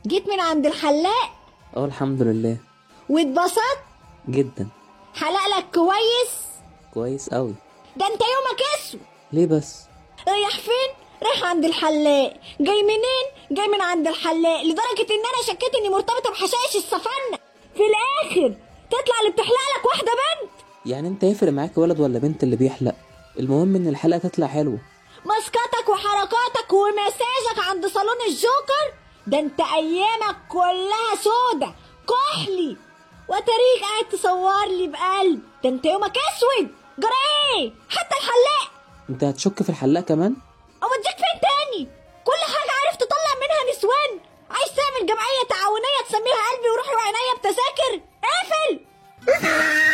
جيت من عند الحلاق اه الحمد لله واتبسطت جدا حلق لك كويس كويس قوي ده انت يومك اسود ليه بس رايح فين رايح عند الحلاق جاي منين جاي من عند الحلاق لدرجه ان انا شكيت اني مرتبطه بحشائش السفنه في الاخر تطلع اللي بتحلق لك واحده بنت يعني انت يفرق معاك ولد ولا بنت اللي بيحلق المهم ان الحلقه تطلع حلوه مسكتك وحركاتك ومساجك عند صالون الجوكر ده انت ايامك كلها سودة كحلي وتاريخ قاعد تصور لي بقلب ده انت يومك اسود جرى ايه حتى الحلاق انت هتشك في الحلاق كمان اوديك فين تاني كل حاجة عارف تطلع منها نسوان عايز تعمل جمعية تعاونية تسميها قلبي وروحي وعينيا بتذاكر اقفل